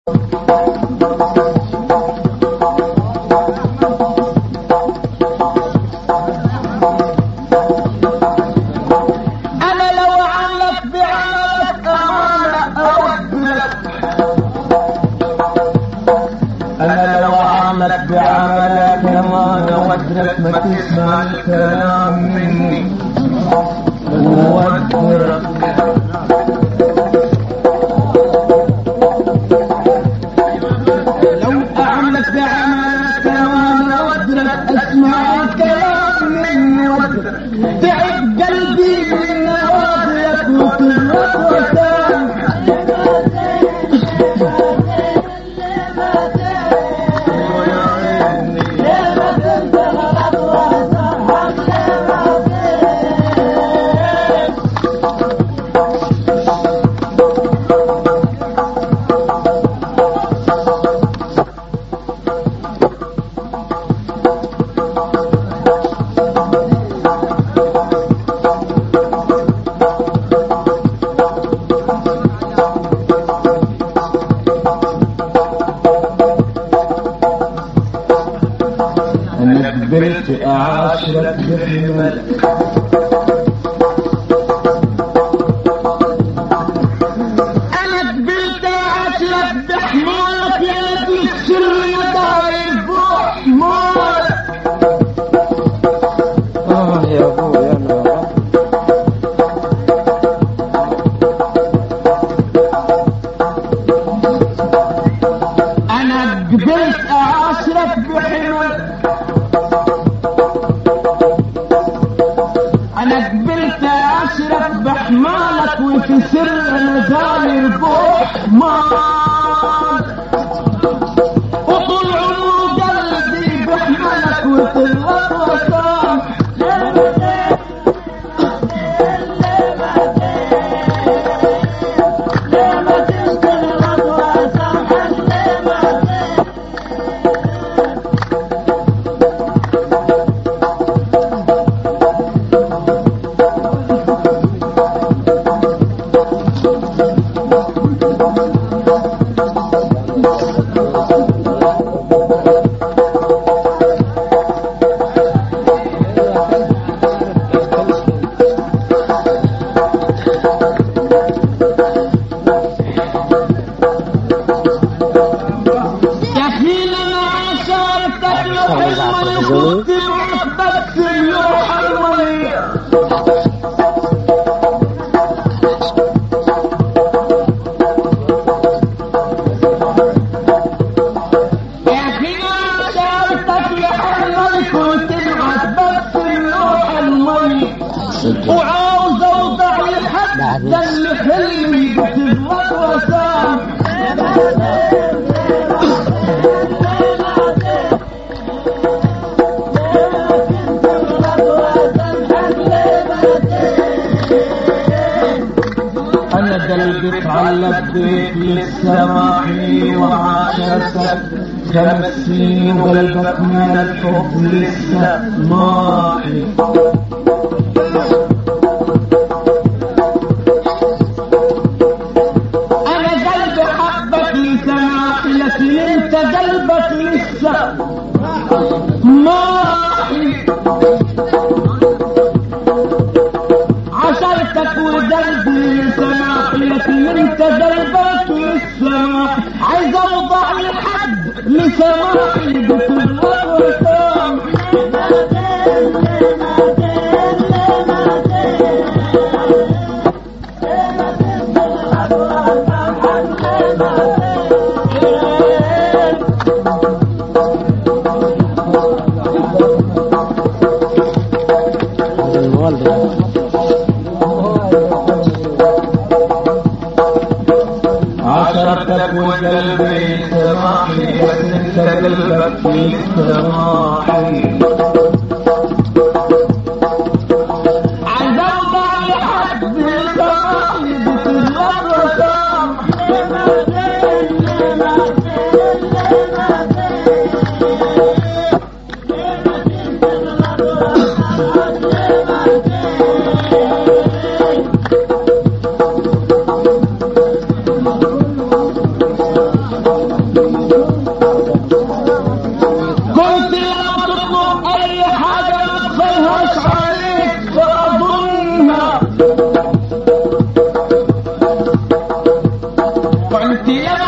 انا لو عملك بعملك امانة اودلك انا لو عملك بعملك امانة اودلك ما تسمع الكلام مني وودرك لو اعملك بعملك امانة اودلك اسمع الكلام مني ودرك تعب قلبي من نوازلك وتغلط وتام انا قبلت اعاشرك بحملك انا قبلت اعاشرك بحمولك يا ابن السر يا داير بحمولك اه يا ابوي انا انا قبلت اعاشرك بحمولك انا قبلت اعاشرك بحمالك وفي سر نزال بحمال وطول عمره قلبي بحملك وتغلط وسام يا حين انا عاشرتك لحلم الخط وحبك اللوحة المية يا حين عاشرتك لحلم الخط وحبك اللوحة المية وعاوز اوضع لحد اللي حلمي بتغلط وسام انا قلبي اتعلق بيك للسماحي وعاشرتك خمس سنين وقلبك من الحب لسه ماحي انا قلبي حبك لسماحي لكن انت قلبك لسه ماحي عشرتك وقلبي سماحي لكن انت قلبك للسماح عايز اوضع لحد لسماحي بتغلط وسام الوالد عشرتك وقلبي سماحي بس انت قلبك فيك سماحي عايز اوضع لحد سماحي بتغلط وسام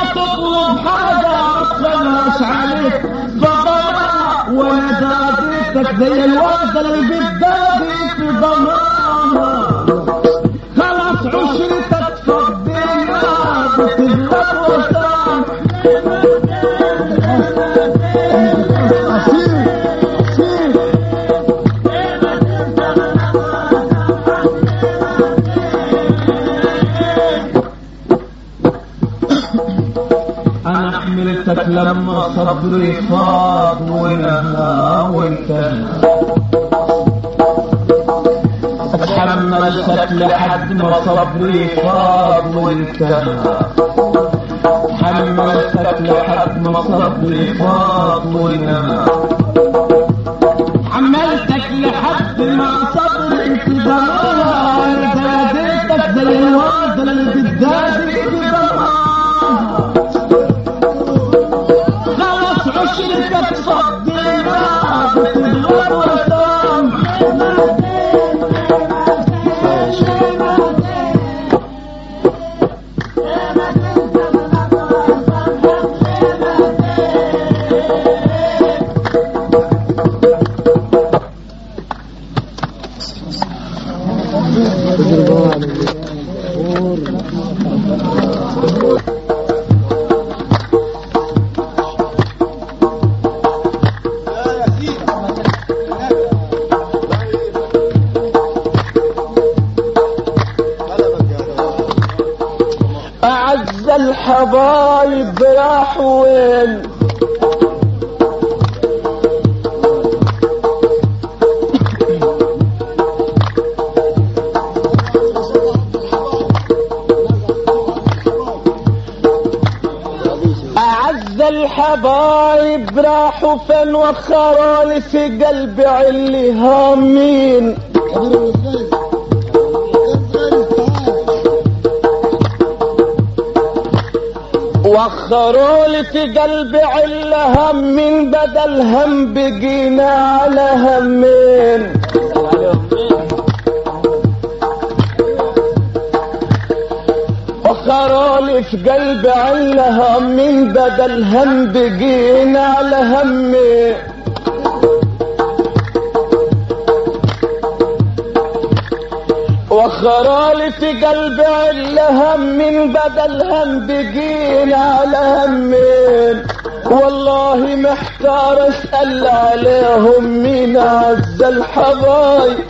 تطلب حاجة مطلبهاش عليك فضلا وانا داديتك زي الورد اللي بتدادي في ضمانها خلاص عشرتك فضينا بتغلب وسام انا حملتك لما صبري فاض ونهى وانتهى اتحملتك لحد ما صبري فاض وانتهى حملتك لحد ما صبري فاض ونهى حملتك لحد ما صبري في ضمانها زادتك زي الواد اللي بتزادي في ضمانها خلاص عشرتك صدينا بتغلب وسام أعز الحبايب راح وين أعز الحبايب راحوا فين وخرالي في قلبي علي هامين وخروا لي في قلبي علة هم من بدل هم بقينا على همين وخروا لي في قلبي علة هم من بدل هم بقينا على همين وخرالي في قلبي عله هم من بدل هم بقينا على همين والله محتار اسأل عليهم مين عز الحبايب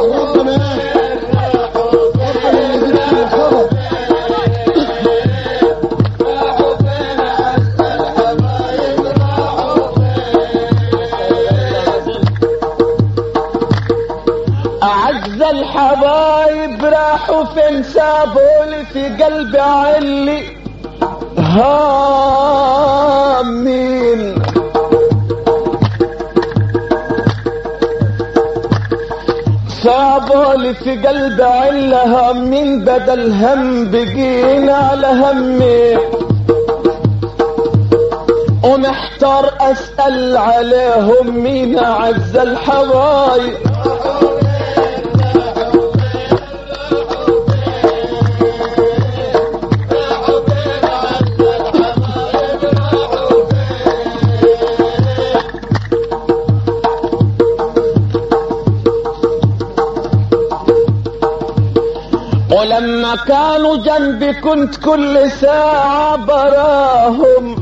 أعز الحبايب راحوا فين سابولي في قلبي علي هامين سابولي في قلبي علة همين بدل هم بقينا على همي ومحتار اسأل عليهم مين عز الحبايب ولما كانوا جنبي كنت كل ساعة براهم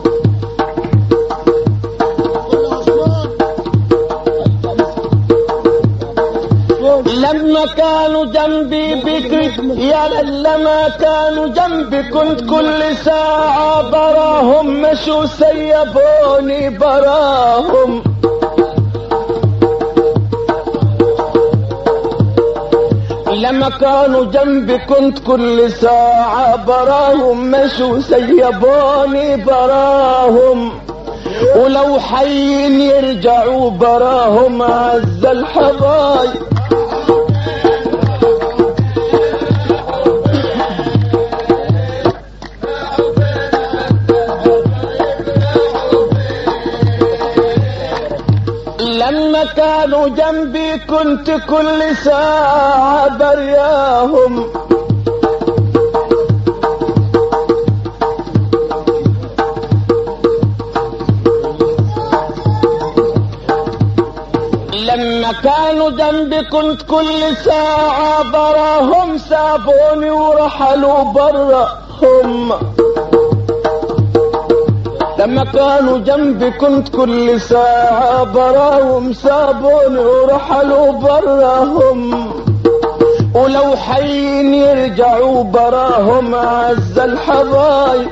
لما كانوا جنبي بكري يا لما كانوا جنبي كنت كل ساعة براهم مشوا سيبوني براهم لما كانوا جنبي كنت كل ساعة براهم مشوا سيبوني براهم ولو حين يرجعوا براهم عز الحبايب لما كانوا جنبي كنت كل ساعة برياهم كانوا جنبي كنت كل ساعة براهم سابوني ورحلوا برا هم لما كانوا جنبي كنت كل ساعة براهم سابوني ورحلوا براهم ولو حين يرجعوا براهم عز الحبايب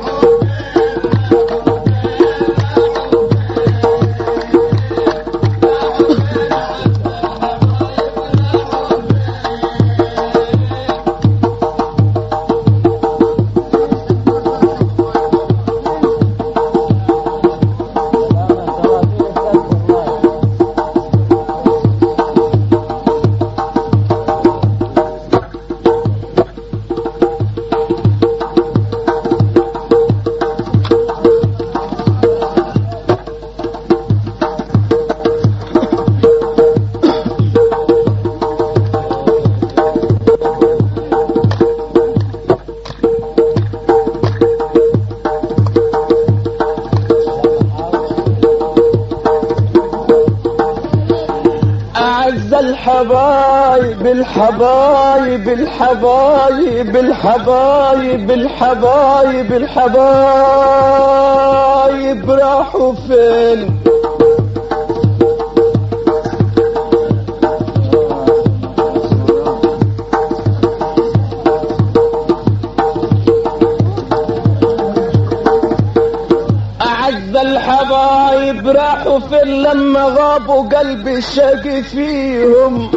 أعز الحبايب الحبايب الحبايب الحبايب الحبايب الحبايب راحوا فين أعز الحبايب راحوا فين لما غابوا قلبي الشقي فيهم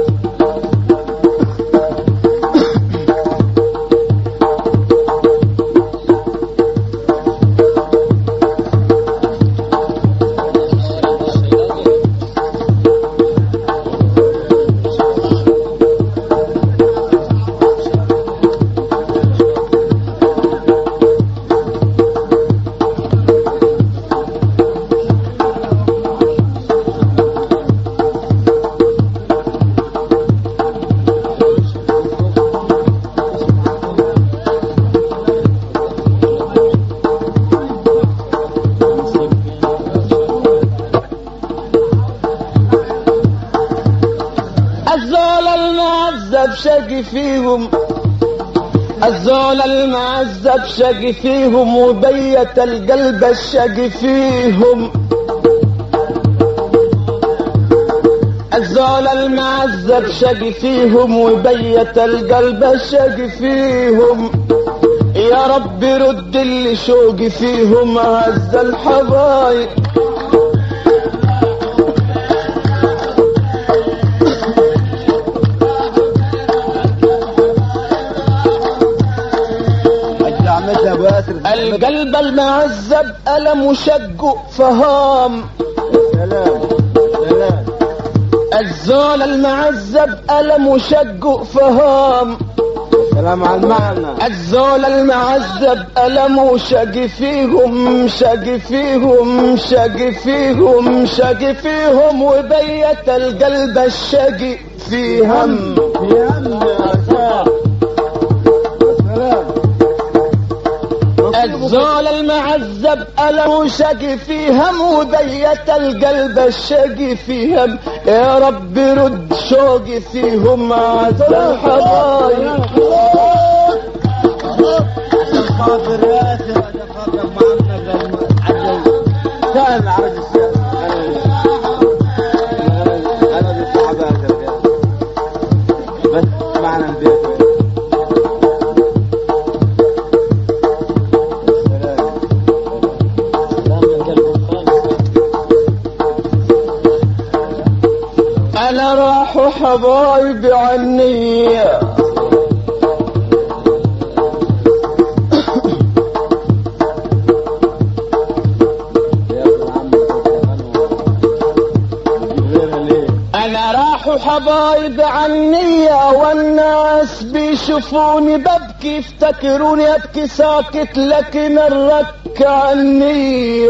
الزول المعذب شقي فيهم الزول المعذب شقي فيهم وبيت القلب الشقي فيهم الزول المعذب شقي فيهم وبيت القلب الشقي فيهم يا رب رد اللي شوقي فيهم عز الحبايب اجدع مثل ابو ياسر القلب المعذب ألم شق فهام سلام سلام الزول المعذب ألم شق فهام سلام على المعنى الزول المعذب ألم شق فيهم شق فيهم شق فيهم شق فيهم وبيت القلب الشقي في هم في هم يا شيخ سلام الزول المعذب ألم شقي في هم وبيت القلب الشقي في هم يا رب رد شوقي فيهم عز الحبايب عشان خاطر ياسر عشان خاطر محمد العجل كان عرج الشيخ انا دي صعبات بس معنا البيت أنا راحوا حبايبي عني أنا راحوا حبايبي عني والناس بيشوفوني ببكي يفتكروني أبكي ساكت لكن الرك عني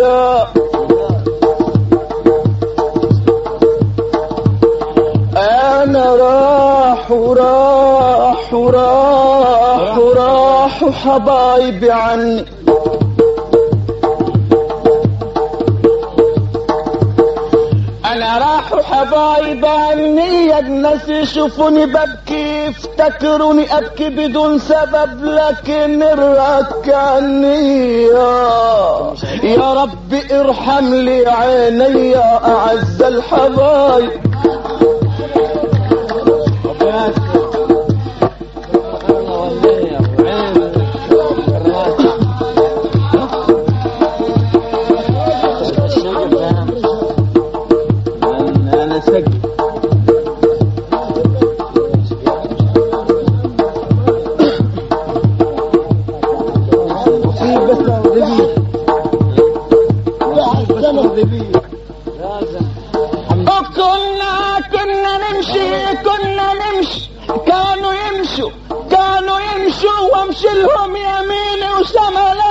انا راح وراح وراح وراح وحبايبي عني انا راح الحبايب عني الناس يشوفوني ببكي يفتكروني ابكي بدون سبب لكن الركعني يا, يا رب ارحم لي عيني يا اعز الحبايب ربنا يستر الله والله يا ابو عين انا سجل في بس ربيع ربيع لازم وكنا كنا نمشي كنا نمشي كانوا يمشوا كانوا يمشوا وامشي لهم يميني وشمال